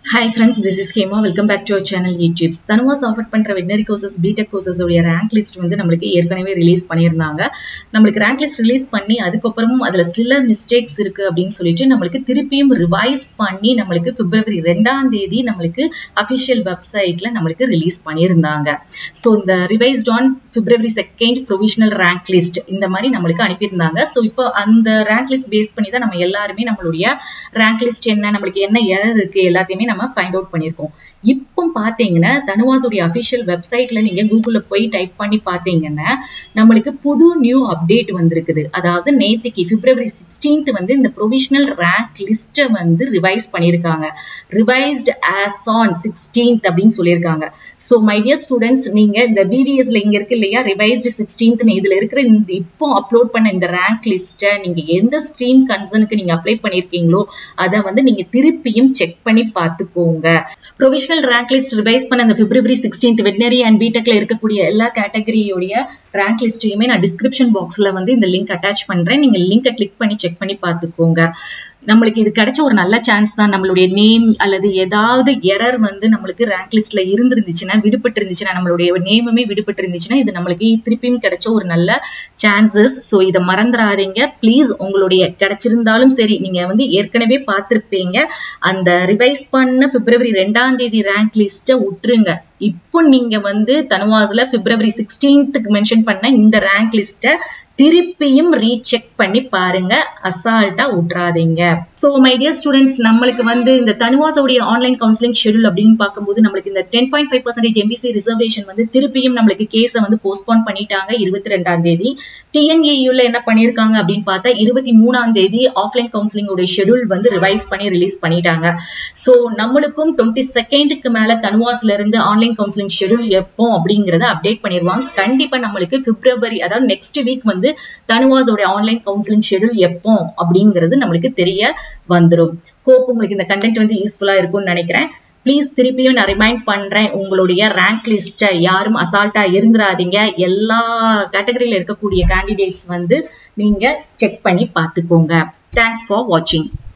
hi friends this is Hema welcome back to our channel YouTube's TANUVAS offer பண்ணுற veterinary courses B Tech courses உடைய rank list வந்து நம்மளுக்கு ஏற்கனவே release பண்ணியிருந்தாங்க நம்மளுக்கு ரேங்க் லிஸ்ட் ரிலீஸ் பண்ணி அதுக்கப்புறமும் அதில் சில மிஸ்டேக்ஸ் இருக்கு அப்படின்னு சொல்லிட்டு நம்மளுக்கு திருப்பியும் ரிவைஸ் பண்ணி நம்மளுக்கு பிப்ரவரி ரெண்டாம் தேதி நம்மளுக்கு அஃபிஷியல் வெப்சைட்ல நம்மளுக்கு ரிலீஸ் பண்ணியிருந்தாங்க ஸோ இந்த revised on February second provisional rank list இந்த மாதிரி நம்மளுக்கு அனுப்பியிருந்தாங்க ஸோ இப்போ அந்த ரேங்க் லிஸ்ட் பேஸ் பண்ணி தான் நம்ம எல்லாருமே நம்மளுடைய ரேங்க் லிஸ்ட் என்ன நம்மளுக்கு என்ன எரர் இருக்கு எல்லாத்தையுமே நம்ம ஃபைண்ட் அவுட் பண்ணியிருக்கோம் இப்போ பார்த்தீங்கன்னா தனுவாஸுடைய அஃபிஷியல் வெப்சைட்ல நீங்க கூகுளில் போய் டைப் பண்ணி பார்த்தீங்கன்னா நம்மளுக்கு புது நியூ அப்டேட் வந்திருக்குது அதாவது நேத்திக்கு பிப்ரவரி சிக்ஸ்டீன்த் வந்து இந்த ப்ரொவிஷனல் ரேங்க் லிஸ்ட்டை வந்து ரிவைஸ் பண்ணியிருக்காங்க ரிவைஸ்ட் ஆஸ் ஆன் சிக்ஸ்டீன்த் அப்படின்னு சொல்லியிருக்காங்க ஸோ மை டியர் ஸ்டூடெண்ட்ஸ் நீங்க இந்த பிவிஎஸ்ல இங்க இருக்கு இல்லையா ரிவைஸ்டு சிக்ஸ்டீன்த் இதுல இருக்கிற இந்த இப்போ அப்லோட் பண்ண இந்த ரேங்க் லிஸ்ட்டை நீங்க எந்த ஸ்ட்ரீம் கன்சர்னுக்கு நீங்க அப்ளை பண்ணியிருக்கீங்களோ அதை வந்து நீங்க திருப்பியும் செக் பண்ணி பார்த்துக்கோங்க ப்ரொவிஷனல் ரேங்க் லிஸ்ட் ரிவைஸ் பண்ண அந்த பிப்ரவரி சிக்ஸ்டீன்த் வெட்னரி அண்ட் பிடெக்ல இருக்கக்கூடிய எல்லா கேட்டகரியோடைய ரேங்க் லிஸ்ட்டையுமே நான் டிஸ்கிரிப்ஷன் பாக்ஸ்ல வந்து இந்த லிங்க் அட்டாச் பண்றேன் நீங்க லிங்கை கிளிக் பண்ணி செக் பண்ணி பார்த்துக்கோங்க நம்மளுக்கு இது கிடைச்ச ஒரு நல்ல சான்ஸ் தான் நம்மளுடைய நேம் அல்லது ஏதாவது எரர் வந்து நம்மளுக்கு ரேங்க் லிஸ்ட்ல இருந்திருந்துச்சுன்னா விடுபட்டு இருந்துச்சுன்னா நம்மளுடைய நேமுமே விடுபட்டு இருந்துச்சுன்னா இது நம்மளுக்கு திருப்பியும் கிடைச்ச ஒரு நல்ல சான்சஸ் ஸோ இதை மறந்துடாதீங்க ப்ளீஸ் உங்களுடைய கிடைச்சிருந்தாலும் சரி நீங்க வந்து ஏற்கனவே பார்த்துருப்பீங்க அந்த ரிவைஸ் பண்ண பிப்ரவரி ரெண்டாம் தேதி ரேங்க் லிஸ்ட்டை விட்டுருங்க இப்போ நீங்க வந்து தனுவாஸ்ல பிப்ரவரி சிக்ஸ்டீன்த்துக்கு மென்ஷன் பண்ண இந்த ரேங்க் லிஸ்ட்டை திருப்பியும் ரீசெக் பண்ணி பாருங்க அசால்ட்டா விட்றாதீங்க ஸோ மை டியர் ஸ்டூடெண்ட்ஸ் நம்மளுக்கு வந்து இந்த தனுவாசோடைய ஆன்லைன் கவுன்சிலிங் ஷெடியூல் அப்படின்னு பார்க்கும்போது நம்மளுக்கு இந்த ten point five percentage MBC reservation வந்து திருப்பியும் நம்மளுக்கு கேஸை வந்து போஸ்ட்போன் பண்ணிட்டாங்க இருபத்தி ரெண்டாம் தேதி டிஎன்ஏயூல என்ன பண்ணியிருக்காங்க அப்படின்னு பார்த்தா இருபத்தி மூணாம் தேதி ஆஃப்லைன் கவுன்சிலிங்கோட ஷெடியூல் வந்து ரிவைஸ் பண்ணி ரிலீஸ் பண்ணிட்டாங்க ஸோ நம்மளுக்கும் டுவெண்ட்டி செகண்டுக்கு மேல தனுவாஸ்ல இருந்து ஆன்லைன் கவுன்சிலிங் ஷெடியூல் எப்போ அப்படிங்கறத அப்டேட் பண்ணிடுவாங்க கண்டிப்பா நம்மளுக்கு பிப்ரவரி அதாவது நெக்ஸ்ட் வீக் வந்து தனுவாஸோட ஆன்லைன் கவுன்சிலிங் ஷெடியூல் எப்போ அப்படிங்கிறது நம்மளுக்கு தெரிய வந்துடும் ஹோப் உங்களுக்கு இந்த கண்டென்ட் வந்து யூஸ்ஃபுல்லா இருக்கும்னு நினைக்கிறேன் ப்ளீஸ் திருப்பியும் நான் ரிமைண்ட் பண்றேன் உங்களுடைய ரேங்க் லிஸ்ட்டை யாரும் அசால்ட்டா இருந்துடாதீங்க எல்லா கேட்டகரியில இருக்கக்கூடிய கேண்டிடேட்ஸ் வந்து நீங்க செக் பண்ணி பார்த்துக்கோங்க தேங்க்ஸ் ஃபார் வாட்சிங்